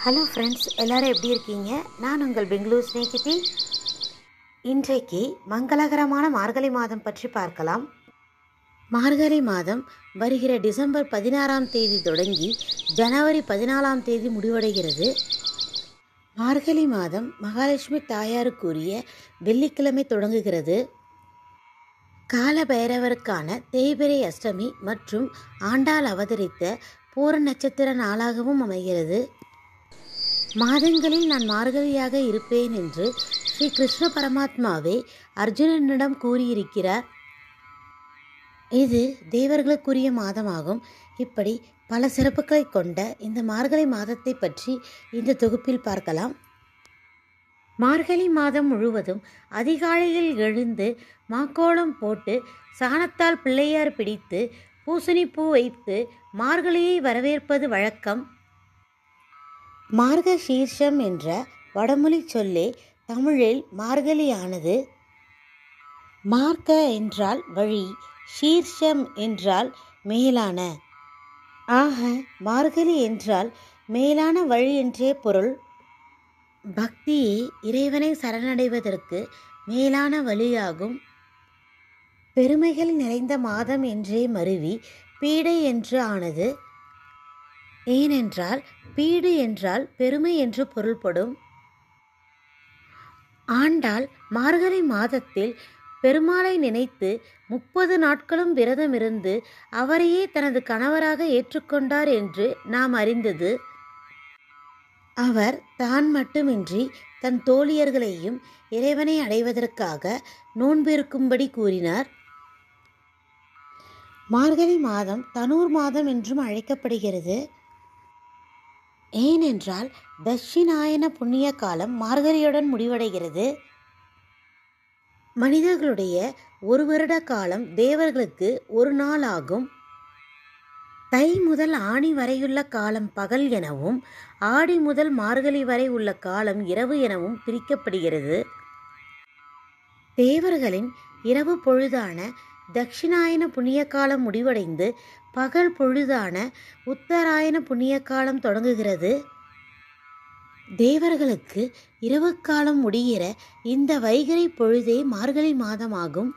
hello friends எல்லாரும் எப்படி இருக்கீங்க நான் உங்கள் பெங்களூர் ஸ்னேகிதி இன்றைக்கு மங்களகரமான மார்கழி மாதம் பற்றி பார்க்கலாம் மார்கழி மாதம் வருகிற டிசம்பர் பதினாறாம் தேதி தொடங்கி ஜனவரி பதினாலாம் தேதி முடிவடைகிறது மார்கழி மாதம் மகாலட்சுமி தாயாருக்குரிய வெள்ளிக்கிழமை தொடங்குகிறது கால பைரவருக்கான தேய்பிரை அஷ்டமி மற்றும் ஆண்டாள் அவதரித்த பூர நட்சத்திர நாளாகவும் அமைகிறது மாதங்களில் நான் மார்கழியாக இருப்பேன் என்று ஸ்ரீ கிருஷ்ண பரமாத்மாவே அர்ஜுனனிடம் கூறியிருக்கிறார் இது தேவர்களுக்குரிய மாதமாகும் இப்படி பல சிறப்புகளை கொண்ட இந்த மார்கழி மாதத்தை பற்றி இந்த தொகுப்பில் பார்க்கலாம் மார்கழி மாதம் முழுவதும் அதிகாலையில் எழுந்து மாக்கோளம் போட்டு சாணத்தால் பிள்ளையார் பிடித்து பூசணி பூ வைத்து மார்கழியை வரவேற்பது வழக்கம் மார்க சீர்ஷம் என்ற வடமொழி சொல்லே தமிழில் மார்கழியானது மார்க்க என்றால் வழி சீர்ஷம் என்றால் மேலான ஆக மார்கழி என்றால் மேலான வழி என்றே பொருள் பக்தியே இறைவனை சரணடைவதற்கு மேலான வழியாகும் பெருமைகள் நிறைந்த மாதம் என்றே மருவி பீடை என்று ஆனது ஏனென்றால் பீடு என்றால் பெருமை என்று பொருள்படும் ஆண்டாள் மார்கழி மாதத்தில் பெருமாளை நினைத்து முப்பது நாட்களும் விரதமிருந்து அவரையே தனது கணவராக ஏற்றுக்கொண்டார் என்று நாம் அறிந்தது அவர் தான் மட்டுமின்றி தன் தோழியர்களையும் இறைவனை அடைவதற்காக நோன்பிருக்கும்படி கூறினார் மார்கழி மாதம் தனூர் மாதம் என்றும் அழைக்கப்படுகிறது ஏனென்றால் தட்சிணாயன புண்ணிய காலம் மார்கழியுடன் முடிவடைகிறது மனிதர்களுடைய ஒரு வருட காலம் தேவர்களுக்கு ஒரு நாள் ஆகும் தை முதல் ஆணி வரையுள்ள காலம் பகல் எனவும் ஆடி முதல் மார்கழி வரை உள்ள காலம் இரவு எனவும் பிரிக்கப்படுகிறது தேவர்களின் இரவு பொழுதான தட்சிணாயன புண்ணிய காலம் முடிவடைந்து பகல் பொழுதான உத்தராயண புண்ணிய காலம் தொடங்குகிறது தேவர்களுக்கு இரவு காலம் முடிகிற இந்த வைகரை பொழுதே மார்கழி மாதமாகும்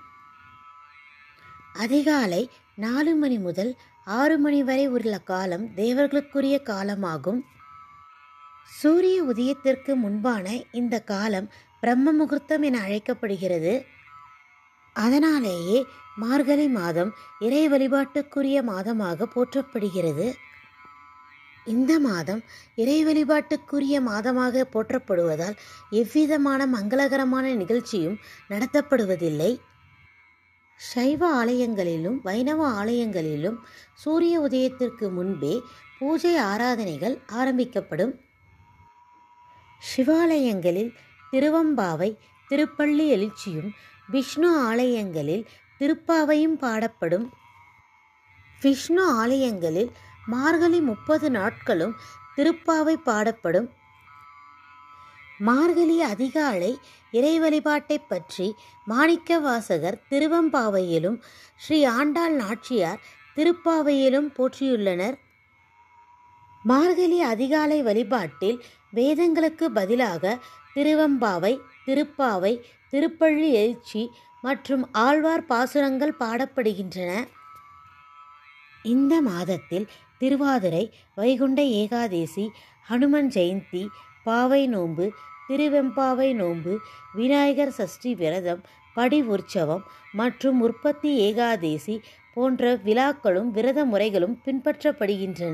அதிகாலை நாலு மணி முதல் ஆறு மணி வரை உள்ள காலம் தேவர்களுக்குரிய காலமாகும் சூரிய உதயத்திற்கு முன்பான இந்த காலம் பிரம்ம முகூர்த்தம் என அழைக்கப்படுகிறது அதனாலேயே மார்கழி மாதம் இறை வழிபாட்டுக்குரிய மாதமாக போற்றப்படுகிறது இந்த மாதம் இறை வழிபாட்டுக்குரிய மாதமாக போற்றப்படுவதால் எவ்விதமான மங்களகரமான நிகழ்ச்சியும் நடத்தப்படுவதில்லை சைவ ஆலயங்களிலும் வைணவ ஆலயங்களிலும் சூரிய உதயத்திற்கு முன்பே பூஜை ஆராதனைகள் ஆரம்பிக்கப்படும் சிவாலயங்களில் திருவம்பாவை திருப்பள்ளி எழுச்சியும் விஷ்ணு ஆலயங்களில் திருப்பாவையும் பாடப்படும் விஷ்ணு ஆலயங்களில் மார்கழி முப்பது நாட்களும் திருப்பாவை பாடப்படும் மார்கழி அதிகாலை இறை வழிபாட்டை பற்றி மாணிக்க வாசகர் திருவம்பாவையிலும் ஸ்ரீ ஆண்டாள் நாச்சியார் திருப்பாவையிலும் போற்றியுள்ளனர் மார்கழி அதிகாலை வழிபாட்டில் வேதங்களுக்கு பதிலாக திருவம்பாவை திருப்பாவை திருப்பள்ளி எழுச்சி மற்றும் ஆழ்வார் பாசுரங்கள் பாடப்படுகின்றன இந்த மாதத்தில் திருவாதிரை வைகுண்ட ஏகாதேசி ஹனுமன் ஜெயந்தி பாவை நோன்பு திருவெம்பாவை நோன்பு விநாயகர் சஷ்டி விரதம் படி உற்சவம் மற்றும் உற்பத்தி ஏகாதேசி போன்ற விழாக்களும் விரத முறைகளும் பின்பற்றப்படுகின்றன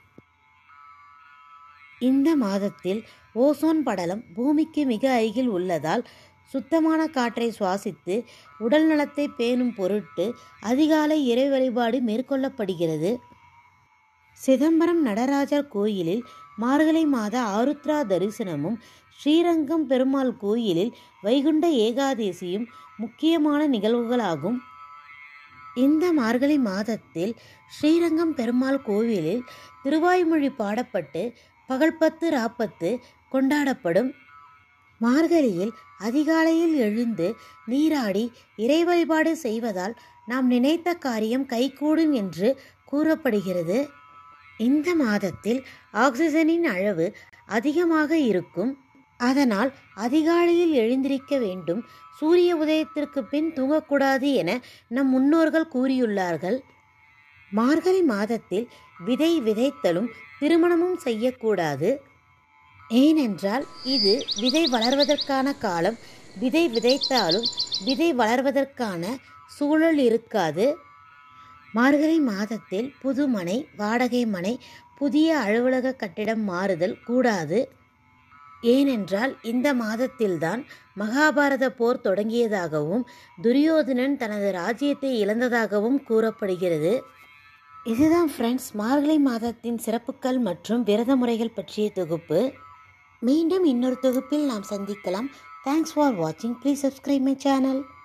இந்த மாதத்தில் ஓசோன் படலம் பூமிக்கு மிக அருகில் உள்ளதால் சுத்தமான காற்றை சுவாசித்து உடல் நலத்தை பேணும் பொருட்டு அதிகாலை இறை வழிபாடு மேற்கொள்ளப்படுகிறது சிதம்பரம் நடராஜர் கோயிலில் மார்கழி மாத ஆருத்ரா தரிசனமும் ஸ்ரீரங்கம் பெருமாள் கோயிலில் வைகுண்ட ஏகாதேசியும் முக்கியமான நிகழ்வுகளாகும் இந்த மார்கழி மாதத்தில் ஸ்ரீரங்கம் பெருமாள் கோவிலில் திருவாய்மொழி பாடப்பட்டு பகல்பத்து ராப்பத்து கொண்டாடப்படும் மார்கழியில் அதிகாலையில் எழுந்து நீராடி இறை வழிபாடு செய்வதால் நாம் நினைத்த காரியம் கைகூடும் என்று கூறப்படுகிறது இந்த மாதத்தில் ஆக்சிஜனின் அளவு அதிகமாக இருக்கும் அதனால் அதிகாலையில் எழுந்திருக்க வேண்டும் சூரிய உதயத்திற்கு பின் தூங்கக்கூடாது என நம் முன்னோர்கள் கூறியுள்ளார்கள் மார்கழி மாதத்தில் விதை விதைத்தலும் திருமணமும் செய்யக்கூடாது ஏனென்றால் இது விதை வளர்வதற்கான காலம் விதை விதைத்தாலும் விதை வளர்வதற்கான சூழல் இருக்காது மார்கழி மாதத்தில் புது மனை வாடகை மனை புதிய அலுவலக கட்டிடம் மாறுதல் கூடாது ஏனென்றால் இந்த மாதத்தில்தான் மகாபாரத போர் தொடங்கியதாகவும் துரியோதனன் தனது ராஜ்யத்தை இழந்ததாகவும் கூறப்படுகிறது இதுதான் ஃப்ரெண்ட்ஸ் மார்கழி மாதத்தின் சிறப்புகள் மற்றும் விரத முறைகள் பற்றிய தொகுப்பு மீண்டும் இன்னொரு தொகுப்பில் நாம் சந்திக்கலாம் தேங்க்ஸ் ஃபார் வாட்சிங் ப்ளீஸ் சப்ஸ்கிரைப் மை சேனல்